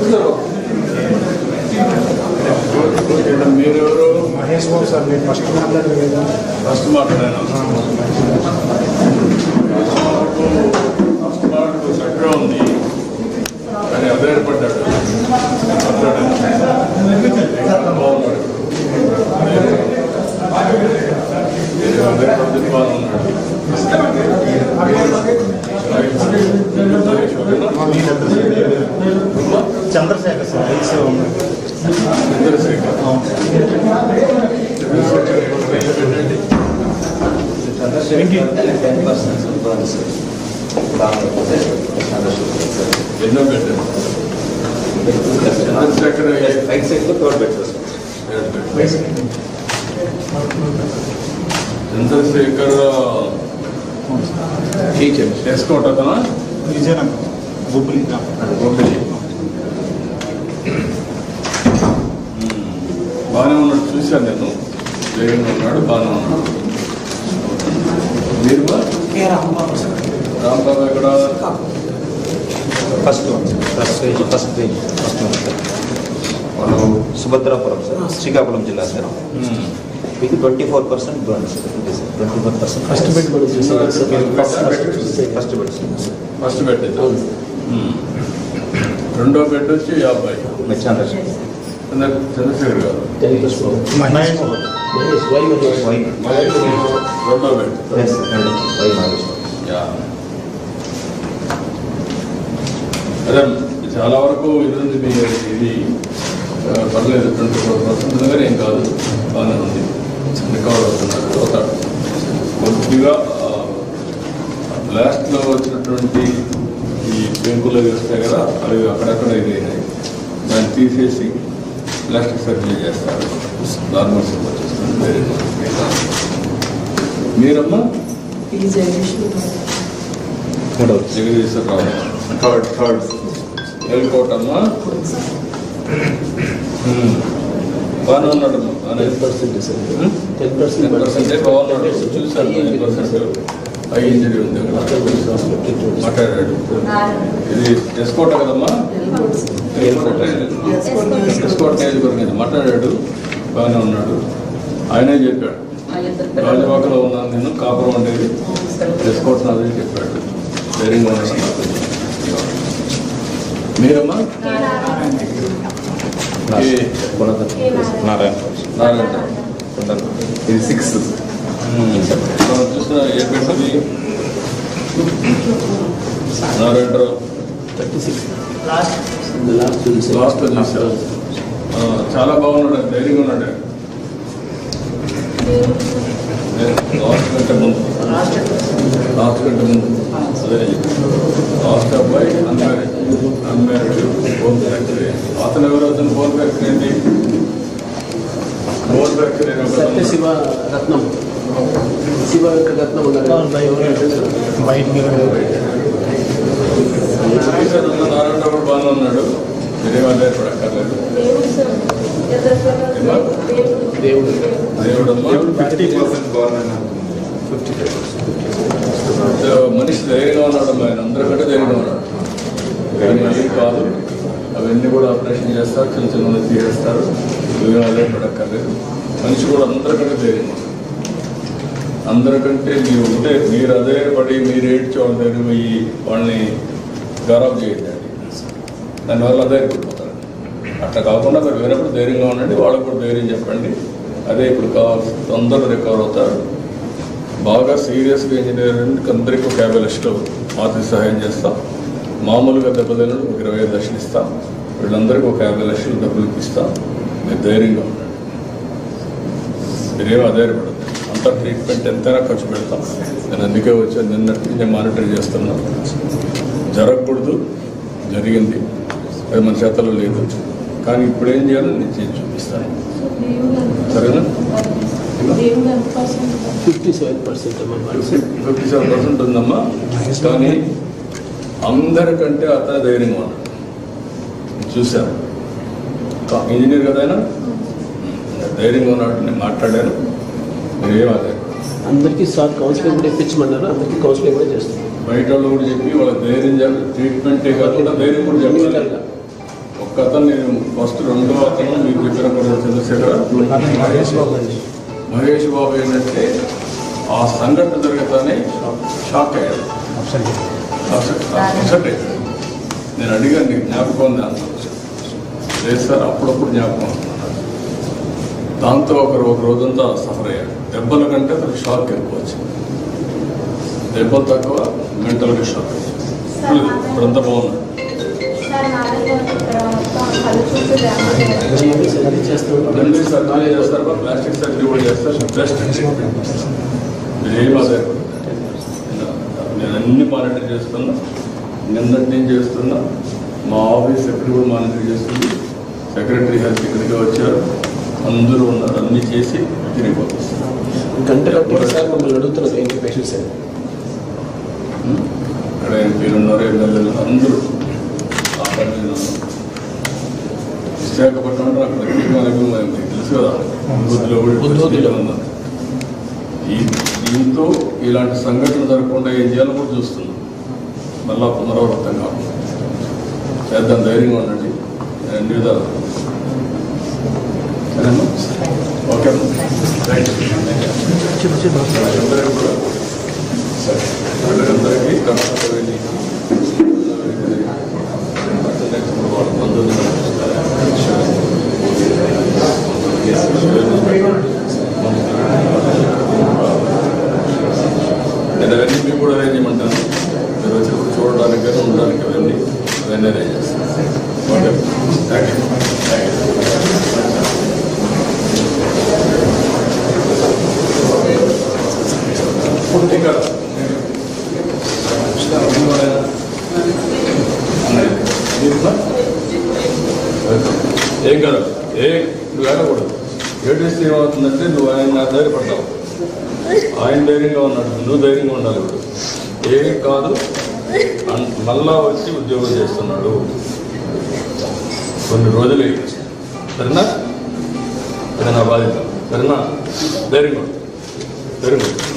కూర్చోరు మీరెవరు మహేష్ బాబు సార్ మీరు ఫస్ట్ మాట్లాడారు కదా ఫస్ట్ మాట్లాడాను ఫస్ట్ మాట చక్కగా ఉంది కానీ అభేరపడ్డాడు మాట్లాడాను బాగున్నాడు మీరు అభేరపడి బాగున్నాడు చంద్రశేఖర్ సార్ ఐసీ ఎన్నో పెట్టారు చంద్రశేఖర్ రైట్ సైడ్ లో థర్డ్ బెడ్ చంద్రశేఖర్ టీచర్ ఎస్కోట్ అతనా విజయనగరం బొబ్బులి బాగానే ఉన్నాడు చూశాను నేను ధైర్యంగా ఉన్నాడు బాగానే ఉన్నాడు మీరు బా? రాంబాబు ఎక్కడ first one first page first page first one sir వాళ్ళు సుభద్రాపురం సార్ శ్రీకాకుళం జిల్లా సార్ ఉమ్. ఇది twenty four percent burn sir twenty four percent first bed కూడా చూసారు ఫస్ట్ బెడ్ ఫస్ట్ బెడ్ ఇది. ఉమ్. రెండో బెడ్ వచ్చి యాభై మీరు చంద్రశేఖర్ చంద్ర- చంద్రశేఖర్ గారు మహేష్ బాబు వై రెండో బెడ్ ఎస్ సార్ రెండు వై నాగేశ్వరం యా. అదే చాలా వరకు ఇది ఉంది మీ ఇది ఆ, పర్లేదు ట్వంటీ ఫోర్ పర్సెంట్ కానీ ఏం కాదు బాగానే ఉంది రికవర్ అవుతున్నారు అవుతాడు కొద్దిగా లాస్ట్లో వచ్చినటువంటి ఈ పెంకులు అవి వస్తాయి కదా అవి అక్కడక్కడ ఇది అయినాయి దాన్ని తీసేసి ప్లాస్టిక్ సర్జరీ చేస్తారు నార్మల్ సిప్ వచ్చేస్తుంది వేరే మీరమ్మా మూడవది జగదీశ్వరరావు థర్డ్ థర్డ్ ఎల్కోట్ అమ్మా బాగానే ఉన్నాడమ్మా బాగానే టెన్ పర్సెంటే బాగున్నాడు చూశాను టెన్ పర్సెంట్ హై ఇంజరీ ఉంది మాట్లాడాడు ఇది ఎస్కోట కదమ్మా ఎస్కోట ఎస్కోట నియోజకవర్గం మాట్లాడాడు బాగానే ఉన్నాడు ఆయనే చెప్పాడు రాజవాకలో ఉన్నాను నేను కాపురం ఉండేది ఎస్కోట్ నాదని చెప్పాడు ధైర్యంగా ఉన్నాడు మీరమ్మా ఏ నారాయణ నారాయణ ఇది సిక్స్ మనం చూసిన ఏ పెట్టది నారాయణరావు లాస్ట్ చూసారు ఆ, చాలా బాగున్నాడు ధైర్యంగా ఉన్నాడు లాస్ట్ కంటే ముందు లాస్ట్ కంటే ముందు అదే లాస్ట్ అబ్బాయి అన్మ్యారీడ్ అన్మ్యారీడ్ బోన్ ఫ్యాక్టరీ అతను ఎవరు అతను బోన్ ఫ్యాక్టరీ ఏంటి బోన్ ఫ్యాక్టరీ సత్య శివ రత్నం శివ రత్నం ఉన్నారు బయటికి నారాయణరావు కూడా బాగానే ఉన్నాడు మీరేం ఆధారపడక్కర్లేదు దేవుడు దేవుడమ్మా ఫిఫ్టీ పర్సెంట్ గవర్నమెంట్ మనిషి ధైర్యంగా ఉన్నాడు ఆయన అందరికంటే ధైర్యంగా ఉన్నాడు కానీ ఏం కాదు అవన్నీ కూడా ఆపరేషన్ చేస్తారు చిన్న చిన్న తీసేస్తారు నువ్వేం ఆధారపడక్కర్లేదు మనిషి కూడా అందరికంటే ధైర్యంగా ఉన్నాడు అందరికంటే మీరు ఉంటే మీరు అధైర్యపడి మీరు ఏడ్చి వాళ్ళ దగ్గర పోయి వాళ్ళని గౌరవం చేయండి దానివల్ల అధైర్యపడిపోతారు అట్లా కాకుండా మీరు వినప్పుడు ధైర్యంగా ఉండండి వాళ్ళకు కూడా ధైర్యం చెప్పండి అదే ఇప్పుడు కావాల్సి తొందరగా రికవర్ అవుతారు బాగా సీరియస్గా ఇంజనీరింగ్ అందరికీ ఒక యాభై లక్షలు ఆర్థిక సహాయం చేస్తాం మామూలుగా దెబ్బతిన ఒక ఇరవై ఐదు లక్షలు ఇస్తాం వీళ్ళందరికీ ఒక యాభై లక్షలు డబ్బులు ఇస్తాం మీరు ధైర్యంగా ఉండండి మీరేం ఆధారపడదు అంత ట్రీట్మెంట్ ఎంతైనా ఖర్చు పెడతాం నేను అందుకే వచ్చాను నిన్నటి నుంచి మానిటర్ చేస్తున్నాను జరగకూడదు జరిగింది అది మన చేతల్లో లేదు కానీ ఇప్పుడు ఏం చేయాలో నేను చేసి చూపిస్తాను సరేనా fifty seven percent fifty seven percent ఉందమ్మా కానీ అందరికంటే అతను ధైర్యంగా ఉన్నాడు చూశాను కా- ఇంజనీర్ కదా ఆయన ధైర్యంగా ఉన్నాడు నేను మాట్లాడాను మీరేం అదే అందరికీ సార్ కౌన్సిలింగ్ కూడా ఇప్పించమన్నారు అందరికీ కౌన్సిలింగ్ కూడా చేస్తాం బయట వాళ్ళు కూడా చెప్పి వాళ్ళ ధైర్యం చెప్పి ట్రీట్మెంటే కాకుండా ధైర్యం కూడా చెప్పాలి క్లినికల్గా ఒక్క అతను నేను ఫస్ట్ రెండో అతను మీరు చెప్పిన కూడా చంద్రశేఖర మహేష్ బాబు అండి మహేష్ బాబు ఏంటంటే ఆ సంఘటన జరగతానే షాక్ అయ్యాడు అప్సర్ అప్సెట్ అయ్యాడు నేను అడిగాను నీకు జ్ఞాపకం ఉంది అన్నాను లేదు సార్ అప్పుడప్పుడు జ్ఞాపకం అంటున్నాడు దాంతో ఒకరు ఒక రోజంతా సఫర్ అయ్యాడు దెబ్బల కంటే అతనికి షాక్ ఎక్కువ వచ్చింది దెబ్బలు తక్కువ మెంటల్గా షాక్ ఇప్పుడు ఇప్పుడంతా బాగున్నాడు సార్ నాదే ఇక్కడ మొత్తం కళ్ళు చూసి డ్యామేజ్ సర్జరీ చేస్తాం అన్ని సర్జరీ చేస్తారు ప్లాస్టిక్ సర్జరీ కూడా చేస్తారు బెస్ట్ ఏం ఆధారపడదు నేను అన్ని మానిటర్ చేస్తున్నా నిన్నటి నుంచి చేస్తున్నా మా ఆఫీస్ సెక్రటరీ కూడా మానిటర్ చేస్తుంది సెక్రటరీ హెల్త్ ఇక్కడికి వచ్చారు అందరూ ఉన్నారు అన్ని చేసి తిరిగి పంపిస్తారు గంట కట్టి సార్ మమ్మల్ని అడుగుతున్నారు ఏంటి పేషెంట్స్ అని ఇక్కడ ఎంపీలు ఉన్నారు ఎమ్మెల్యేలు అందరూ ఆ పని మీద ఉన్నారు. విశాఖపట్నం అంటే నాకు ప్రత్యేకమైన అభిమానం మీకు తెలుసు కదా బుద్ధిలో కూడా బుద్ధులో. ఉన్నారు ఈ దీంతో ఇలాంటి సంఘటన జరగకుండా ఏం చేయాలో కూడా చూస్తున్నాం మళ్ళా పునరావృతం కాకుండా చేద్దాం ధైర్యంగా ఉండండి నేను అన్ని విధాలు సరేనా ఓకే రైట్ అందరికీ కూడా సరే అందరికీ కర్ణాటక నేను అవన్నీ మీకు కూడా అరేంజ్ చేయమంటాను మీరు వచ్చినప్పుడు చూడడానికి కానీ ఉండడానికి అవన్నీ అవన్నీ అరేంజ్ చేస్తాను okay thank you thank you ఇంకా ఏం కాదు ఏ నువ్వు వెళ్ళకూడదు ఏడిస్తే ఏమవుతుందంటే నువ్వు ఆయన ధైర్యపడతావు ఆయన ధైర్యంగా ఉన్నాడు నువ్వు ధైర్యంగా ఉండాలి ఇప్పుడు ఏం కాదు అన్- మళ్ళా వచ్చి ఉద్యోగం చేస్తున్నాడు కొన్ని రోజులు సరేనా అది నా బాధ్యత సరేనా ధైర్యంగా ఉండు. ధైర్యంగా ఉండు.